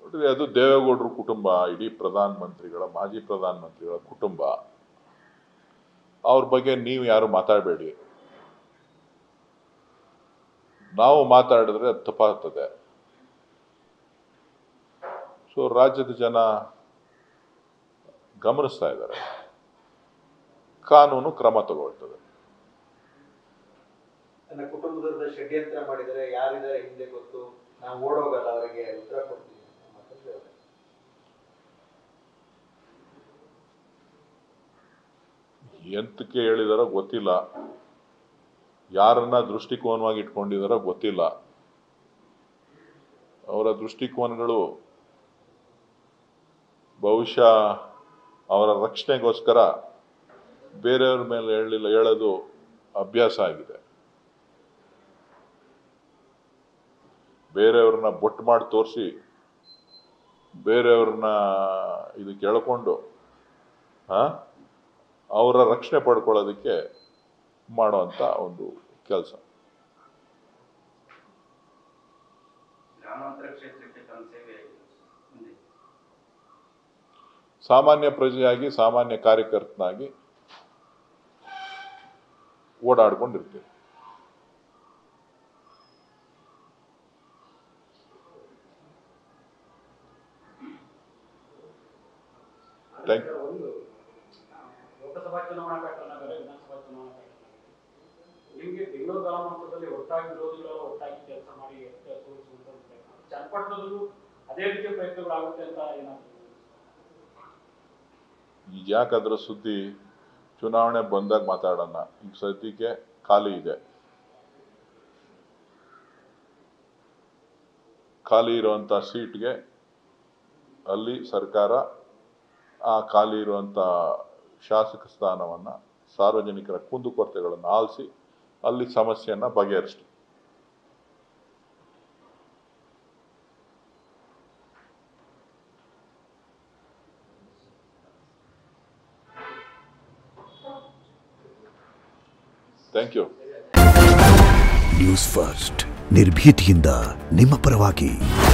ನೋಡ್ರಿ ಅದು ದೇವೇಗೌಡರ ಕುಟುಂಬ ಇಡೀ ಪ್ರಧಾನ ಮಂತ್ರಿಗಳ ಮಾಜಿ ಪ್ರಧಾನ ಮಂತ್ರಿಗಳ ಕುಟುಂಬ ಅವ್ರ ಬಗ್ಗೆ ನೀವು ಯಾರು ಮಾತಾಡಬೇಡಿ ನಾವು ಮಾತಾಡಿದ್ರೆ ಅದು ತಪ್ಪಾಗ್ತದೆ ಸೊ ರಾಜ್ಯದ ಜನ ಗಮನಿಸ್ತಾ ಇದ್ದಾರೆ ಕಾನೂನು ಕ್ರಮ ತಗೊಳ್ತದೆ ನನ್ನ ಕುಟುಂಬದ ಷಡ್ಯಂತ್ರ ಮಾಡಿದರೆ ಯಾರಿದ್ದಾರೆ ಹಿಂದೆ ಗೊತ್ತು ನಾವು ಓಡೋಗಲ್ಲ ಅವರಿಗೆ ಉತ್ತರ ಕೊಡ್ತೀವಿ ಅಂತ ಮಾತನ್ನು ಹೇಳಿದೆ. ಎಂತಕ್ಕೆ ಹೇಳಿದಾರೋ ಗೊತ್ತಿಲ್ಲ ಯಾರನ್ನ ದೃಷ್ಟಿಕೋನವಾಗಿ ಇಟ್ಕೊಂಡಿದಾರೋ ಗೊತ್ತಿಲ್ಲ ಅವರ ದೃಷ್ಟಿಕೋನಗಳು ಬಹುಶಃ ಅವರ ರಕ್ಷಣೆಗೋಸ್ಕರ ಬೇರೆಯವ್ರ ಮೇಲೆ ಹೇಳಿಲ್ಲ ಹೇಳೋದು ಅಭ್ಯಾಸ ಆಗಿದೆ ಬೇರೆಯವ್ರನ್ನ ಬೊಟ್ಟು ಮಾಡಿ ತೋರಿಸಿ ಬೇರೆಯವ್ರನ್ನ ಇದು ಕೇಳ್ಕೊಂಡು ಆ ಅವರ ರಕ್ಷಣೆ ಪಡ್ಕೊಳ್ಳೋದಕ್ಕೆ ಮಾಡುವಂಥ ಒಂದು ಕೆಲಸ ಗ್ರಾಮಾಂತರ ಕ್ಷೇತ್ರಕ್ಕೆ ತನ್ನ ಸೇವೆ ಮುಂದೆ ಸಾಮಾನ್ಯ ಪ್ರಜೆಯಾಗಿ ಸಾಮಾನ್ಯ ಕಾರ್ಯಕರ್ತನಾಗಿ ಓಡಾಡ್ಕೊಂಡಿರ್ತೀವಿ ಥ್ಯಾಂಕ್ ಯು ಲೋಕಸಭಾ ಚುನಾವಣಾ ಪ್ಯಾಟರ್ನ್ ಬೇರೆ ವಿಧಾನಸಭಾ ಚುನಾವಣಾ ಪ್ಯಾಟರ್ನ್ ನಿಮಗೆ ಬೆಂಗಳೂರು ಗ್ರಾಮಾಂತರದಲ್ಲಿ ಒಟ್ಟಾಗಿ ವಿರೋಧಿಗಳು ಒಟ್ಟಾಗಿ ಕೆಲಸ ಮಾಡಿ ತೋರಿಸುವಂತ ಒಂದು ಪ್ರಯತ್ನ ಚನ್ನಪಟ್ಟಣದಲ್ಲೂ ಅದೇ ರೀತಿಯ ಪ್ರಯತ್ನಗಳಾಗುತ್ತೆ ಅಂತ ಏನಾದ್ರು ಈಗ ಯಾಕಂದ್ರೆ ಸುದ್ದಿ ಚುನಾವಣೆ ಬಂದಾಗ ಮಾತಾಡೋಣ ಈಗ ಸದ್ಯಕ್ಕೆ ಖಾಲಿ ಇದೆ ಖಾಲಿ ಇರುವಂಥ ಸೀಟ್ಗೆ ಅಲ್ಲಿ ಸರ್ಕಾರ ಆ ಖಾಲಿ ಇರುವಂಥ ಶಾಸಕ ಸ್ಥಾನವನ್ನು ಸಾರ್ವಜನಿಕರ ಕುಂದುಕೊರತೆಗಳನ್ನು ಆಲಿಸಿ ಅಲ್ಲಿ ಸಮಸ್ಯೆಯನ್ನು ಬಗೆಹರಿಸ್ಲಿ ಥ್ಯಾಂಕ್ ಯು ನ್ಯೂಸ್ ಫಸ್ಟ್ ನಿರ್ಭೀತಿಯಿಂದ ನಿಮ್ಮ ಪರವಾಗಿ